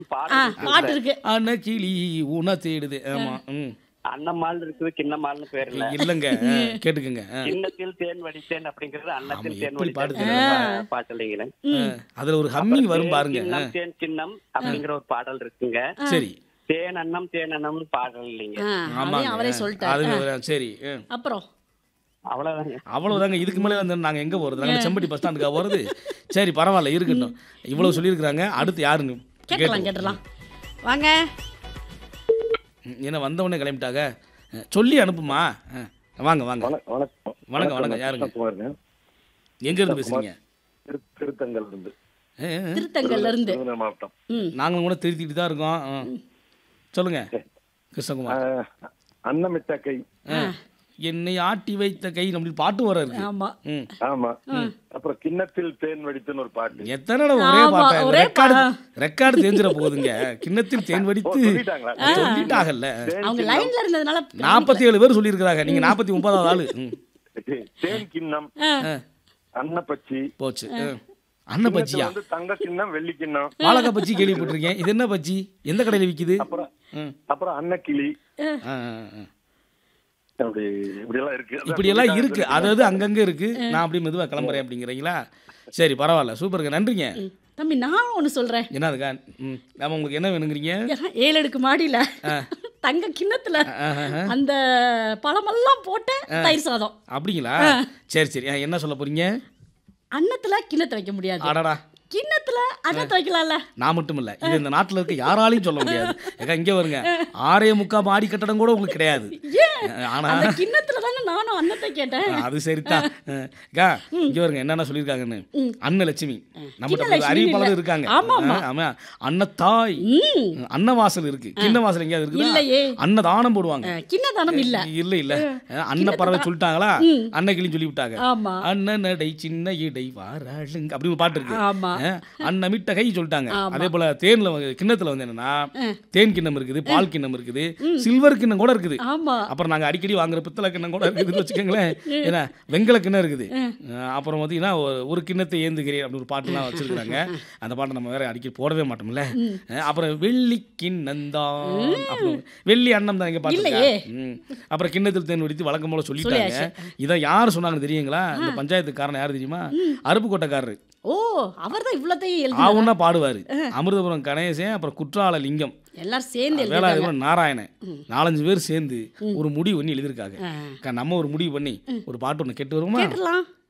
ஆ பாடல் பாட்டு இருக்கு அன்ன கிளி உன தேடுது ஆமா ம் அன்னமால் இருக்குது கிண்ணமால்னு பேர் இல்ல இல்லைங்க ஆ, கேட்டுக்கங்க ஆ. கிண்ணத்தில் தேன் வடித்தேன் அப்படிங்கிறது அன்னத்தில் ஆமா, தேன் எப்படி பாடு வடித்தேன் பாட்டுலீங்களே ஆ, அதுல ஒரு ஹம்மிங் வரும் பாருங்க ஆ, கிண்ணம் தேன் கிண்ணம் அப்படிங்கிற ஒரு பாடல் இருக்குங்க சரி தேன் அன்னம் தேன் அன்னம்னு பாடல் இல்லைங்க ஆ, ஆமாங்க அதையும் அவரே சொல்லிட்டாரு அது ஒரு- சரி ஆ. அப்புறம் அவ்வளவுதாங்க அவ்வளவுதாங்க இதுக்கு மேலே வந்து நாங்க எங்க போறது நாங்க செம்பட்டி பஸ் ஸ்டாண்டுக்கா போறது சரி பரவாயில்ல இருக்கட்டும் இவ்வளவு சொல்லியிருக்கிறாங்க அடுத்து யாருன்னு கேட்டலாம் கேட்டலாம் வாங்க ம், ஏன்னா வந்தவொடனே கிளம்பிட்டாங்க அஹ், சொல்லி அனுப்புமா அஹ், வாங்க வாங்க வணக்கம் வணக்கம் வணக்கம், வணக்கம். யாருங்க? குமாருங்க எங்க இருந்து பேசுறீங்க திரு திருத்தங்கல் இருந்து அஹ், அஹ், திருத்தங்கல்ல இருந்து விருதுநகர் மாவட்டம் ம் நாங்களும் கூட திருத்திட்டு தான் இருக்கோம் அஹ். சொல்லுங்க கிருஷ்ணகுமார் ஆஹ், அன்னமிட்ட கை அஹ், என்னை ஆட்டி வைத்த கை அப்படின்னு பாட்டு வர இருக்கு ஆமா ம் ஆமா அப்புறம் கிண்ணத்தில் தேன் வடித்துன்னு ஒரு பாட்டு எத்தனை தடவை ஒரே ஆமா, பாட்டை ஒரே ரெக்கார்டு பா- ரெக்கார்டு தெரிஞ்சிட போகுதுங்க கிண்ணத்தில் தேன் ஓ, வடித்து சொல்லிட்டாங்களா சொல்லிட்டாகல்ல தேன் அவங்க கிண்ணம், லைன்ல இருந்ததுனால நாற்பத்தி ஏழு பேர் சொல்லியிருக்கிறாங்க நீங்க நாற்பத்தி ஒன்பதாவது ஆளு ம், தேன் கிண்ணம் அஹ், அன்னப்பச்சி போச்சு அஹ். அன்ன பஜ்ஜியா வந்து தங்க கிண்ணம் வெள்ளி கிண்ணம் வாழைக்காய் பஜ்ஜி கேள்விப்பட்டிருக்கேன் இது என்ன பஜ்ஜி எந்த கடையில் விற்கிது அப்புறம் ம் அப்புறம் அன்னக்கிளி ஆ, ஆ, ஆ. அப்படி இப்படி எல்லாம் இருக்கு அதான் இப்படி எல்லாம் சொல்லிட்டாங்க, இருக்கு அதாவது அங்கங்க இருக்கு நான் அப்படியே மெதுவா கிளம்புறேன் அப்படிங்கிறீங்களா சரி பரவாயில்ல சூப்பருங்க நன்றிங்க தம்பி நான் ஒண்ணு சொல்றேன் என்னதுக்கா ம் நாம உங்களுக்கு என்ன வேணுங்கிறீங்க ஏன்னா, ஏழு அடுக்கு மாடியில தங்க கிண்ணத்துல ஆஹா. அந்த பழமெல்லாம் போட்ட தயிர் சாதம் அப்படிங்களா சரி சரி ஆ, என்ன சொல்ல போறீங்க அன்னத்துல கிண்ணத்தை வைக்க முடியாது அடடா கிண்ணத்துல அன்னத்தை வைக்கலாம்ல நான் மட்டும் இல்ல இது இந்த நாட்டுல இருக்க யாராலையும் சொல்ல முடியாது ஏக்கா இங்க வருங்க ஆறே முக்கா மாடி கட்டடம் கூட உங்களுக்கு கிடையாது ஆனா அந்த கிண்ணத்துல தானே நானும் அன்னத்தை கேட்டேன் அது சரிதான் அக்கா இங்க வருங்க என்னென்ன சொல்லியிருக்காங்கன்னு அன்னலட்சுமி நம்மகிட்ட சின்ன ஒரு அறிவிப்பாளர் லட்சுமி இருக்காங்க ஆமா, ஆமா. ஆ, ஆமா அன்னத்தாய் ம் அன்னவாசல் இருக்கு கிண்ண வாசல் எங்கேயாவது இருக்குதா இல்லையே. அன்னதானம் போடுவாங்க அஹ், கிண்ணதானம் இல்ல இல்ல இல்ல அன்ன பறவை சொல்லிட்டாங்களா அன்னக்கிளின்னு சொல்லி விட்டாங்க ஆமா அண்ணன் நடை சின்ன இடை வாராளுங்க அப்படி ஒரு பாட்டு இருக்கு ஆமா அஹ், அன்னமிட்ட கை சொல்லிட்டாங்க அதே போல தேன்ல வந்து- கிண்ணத்துல வந்து என்னன்னா தேன் கிண்ணம் இருக்குது பால் கிண்ணம் இருக்குது சில்வர் கிண்ணம் கூட இருக்குது ஆமா அப்புறம் நாங்க அடிக்கடி வாங்குற பித்தளை கிண்ணம் கூட இருக்குதுன்னு வச்சுக்கோங்களேன் ஏன்னா வெங்கல கிண்ணம் இருக்குது அஹ், அப்புறம் பார்த்தீங்கன்னா ஒரு- ஒரு கிண்ணத்தை ஏந்துகிறேன் அப்படின்னு ஒரு பாட்டுலாம் வச்சிருக்காங்க அந்த பாட்டை நம்ம வேற அடிக்கடி போடவே மாட்டோம்ல அஹ், அப்புறம் வெள்ளி கிண்ணந்தான் அப்புறம் வெள்ளி அன்னம் தான் எங்க பாட்டு இருக்கா? இல்லையே. ம். அப்புறம் கிண்ணத்தில் தேன் வெடித்து வழக்கம் போல சொல்லிட்டாங்க இதை யார் சொன்னாங்கன்னு தெரியுங்களா இந்த பஞ்சாயத்துக்காரன் யார் தெரியுமா அருப்புக்கோட்டைக்காரரு ஓ அவர்தான் இவ்வளத்தையும் எழுதி ஆவுன்னா பாடுவாரு அமிர்தபுரம் கணேசன் அப்புறம் குற்றால லிங்கம் எல்லாரும் சேர்ந்து எழுதி வேளாதிபுரம் நாராயணன் நாலஞ்சு பேர் சேர்ந்து ஒரு முடிவு பண்ணி எழுதியிருக்காங்க அக்கா, நம்ம ஒரு முடிவு பண்ணி ஒரு பாட்டு ஒன்று கேட்டு வருமா கேட்டுடலாம்